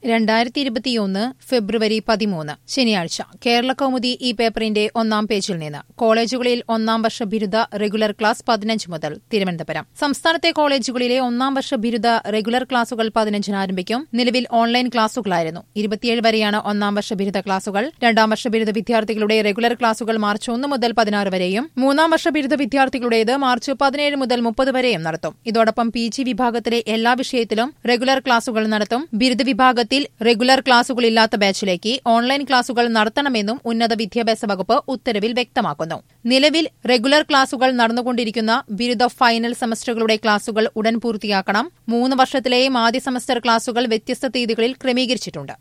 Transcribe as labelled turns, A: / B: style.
A: രണ്ടായിരത്തി ഇരുപത്തിയൊന്ന് ഫെബ്രുവരി പതിമൂന്ന് ശനിയാഴ്ച കേരള കൗമുദി ഈ പേപ്പറിന്റെ ഒന്നാം പേജിൽ നിന്ന് കോളേജുകളിൽ ഒന്നാം വർഷ ബിരുദ റെഗുലർ ക്ലാസ് പതിനഞ്ച് മുതൽ തിരുവനന്തപുരം സംസ്ഥാനത്തെ കോളേജുകളിലെ ഒന്നാം വർഷ ബിരുദ റെഗുലർ ക്ലാസുകൾ പതിനഞ്ചിന് ആരംഭിക്കും നിലവിൽ ഓൺലൈൻ ക്ലാസുകളായിരുന്നു ഇരുപത്തിയേഴ് വരെയാണ് ഒന്നാം വർഷ ബിരുദ ക്ലാസുകൾ രണ്ടാം വർഷ ബിരുദ വിദ്യാർത്ഥികളുടെ റെഗുലർ ക്ലാസുകൾ മാർച്ച് ഒന്ന് മുതൽ പതിനാറ് വരെയും മൂന്നാം വർഷ ബിരുദ വിദ്യാർത്ഥികളുടേത് മാർച്ച് പതിനേഴ് മുതൽ മുപ്പത് വരെയും നടത്തും ഇതോടൊപ്പം പി ജി വിഭാഗത്തിലെ എല്ലാ വിഷയത്തിലും റെഗുലർ ക്ലാസുകൾ നടത്തും ബിരുദ വിഭാഗത്തിൽ റെഗുലർ ക്ലാസുകളില്ലാത്ത ബാച്ചിലേക്ക് ഓൺലൈൻ ക്ലാസുകൾ നടത്തണമെന്നും ഉന്നത വിദ്യാഭ്യാസ വകുപ്പ് ഉത്തരവിൽ വ്യക്തമാക്കുന്നു നിലവിൽ റെഗുലർ ക്ലാസുകൾ നടന്നുകൊണ്ടിരിക്കുന്ന ബിരുദ ഫൈനൽ സെമസ്റ്ററുകളുടെ ക്ലാസുകൾ ഉടൻ പൂർത്തിയാക്കണം മൂന്ന് വർഷത്തിലെയും ആദ്യ സെമസ്റ്റർ ക്ലാസുകൾ വ്യത്യസ്ത തീയതികളിൽ ക്രമീകരിച്ചിട്ടുണ്ട്